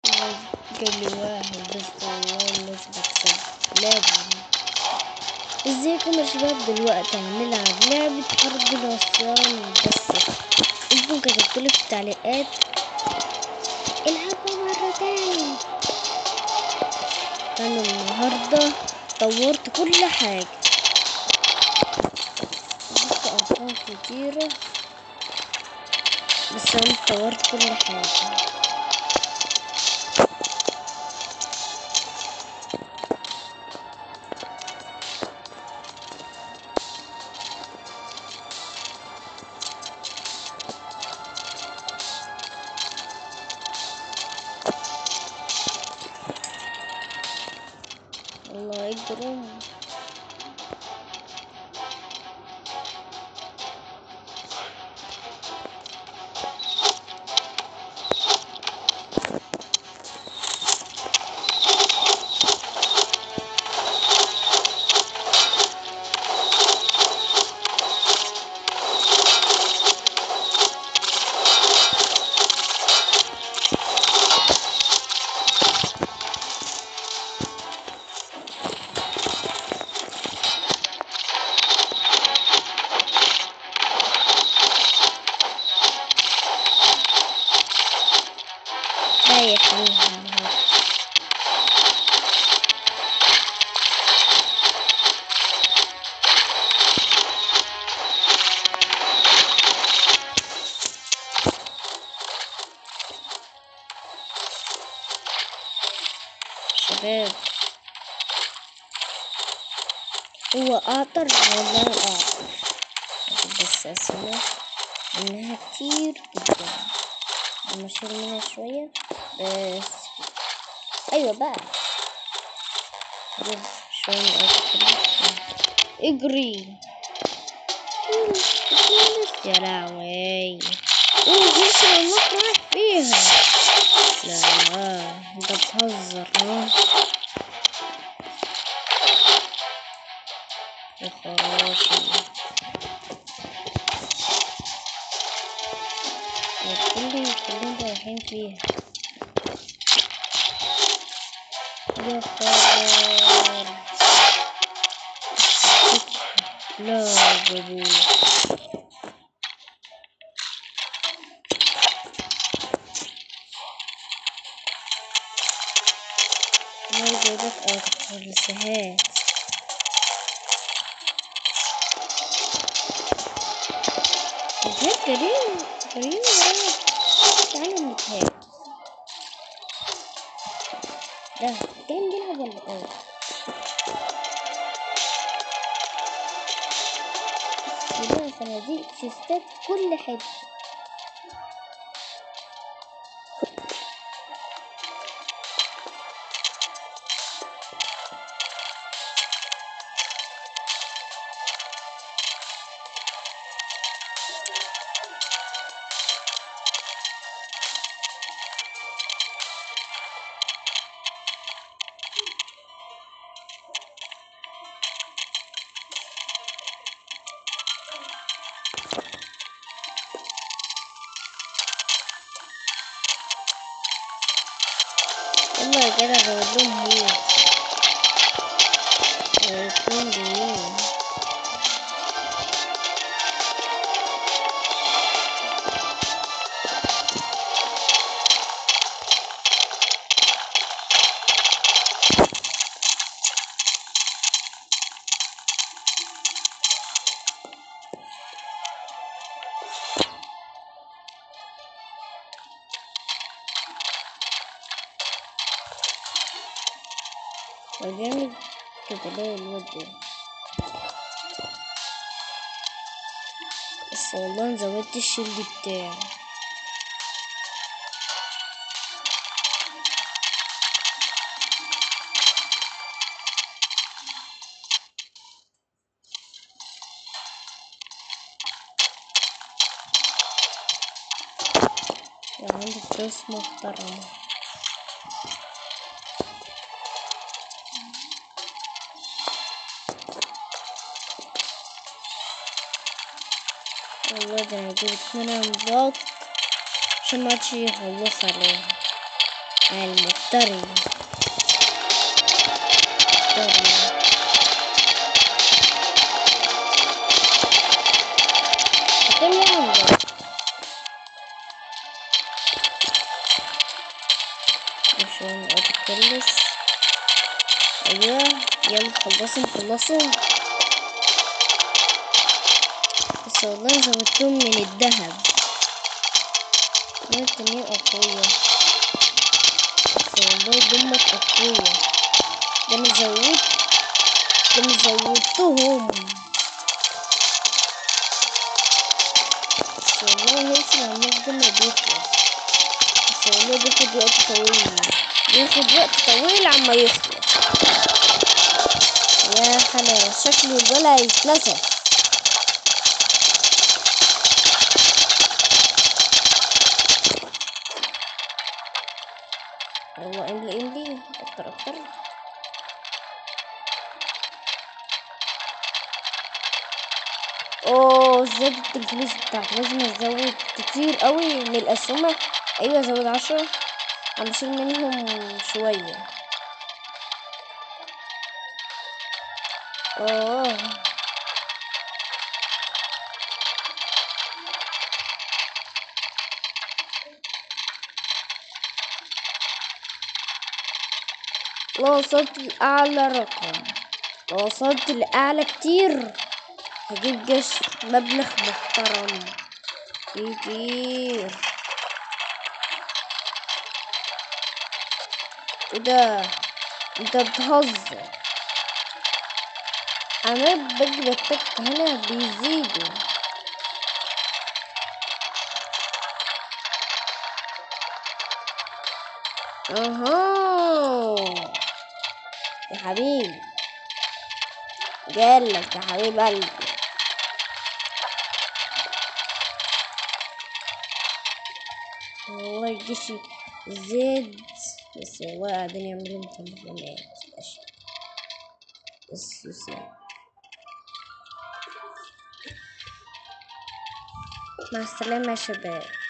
قال لي واحد بس والله الناس بكسب لازم ازيكم يا شباب دلوقتي هنلعب لعبة حرب العصيان بس انتوا كتبتولي في التعليقات العبها مرة تاني انا النهاردة طورت كل حاجة ضفت ارقام كتيرة بس انا طورت كل حاجة الله يجرم رايح فيها النهاردة شباب هو أعطر والله أعطر بس أسمع إنها كتير جدا لما أشيل منها شوية بس كده. أيوة بقى خلاص شوية من الأرض كده. اجري يا لهوي اوه يسرى النط راح فيها لا انت بتهزر ها يا خراشي كلهم كلهم رايحين فيها يا خبر لا جابوه ما جايبك أكتر لسهات نتهاب كريم كريم ورايا تعالى نتهاب ده كريم بيلعب ولا ايه يبقى صناديق شيستات كل حتة يلا يا جدع بقول لهم هو هيكون جميل وجامد كده ليه الواد ده بس والله مزودت الشيلد بتاعي يعني عندي فلوس محترمة والله ده انا هجيب اتنين انباط عشان ما عادش يخلص عليها المفتري مفتري كم عندك عشان اتخلص ايوه يلا خلصهم خلصهم بس والله زودتهم من الذهب دول التانيين اقوياء بس والله دمت اقوياء ده انا زودت ده انا زودتهم بس والله هيلث العمال ده ما بيخلص بس والله بياخد وقت طويل بياخد وقت طويل عما يخلص يا حلا شكل الولا يتنسف هو املي املي اكتر اكتر اوه زادت الفلوس بتاعتي لازم ازود كتير قوي من الاسهمة ايوه ازود عشرة عم اشيل منهم شوية اوه لو وصلت لأعلى رقم لو وصلت لأعلى كتير هجيب جيش مبلغ محترم كتير ايه ده انت بتهزر انا باجي بتك هنا بيزيدوا اها يا حبيبي جالك يا حبيب قلبي والله جيشي زاد بس والله قاعدين يعملوا متمرنات بس بس مع السلامة يا شباب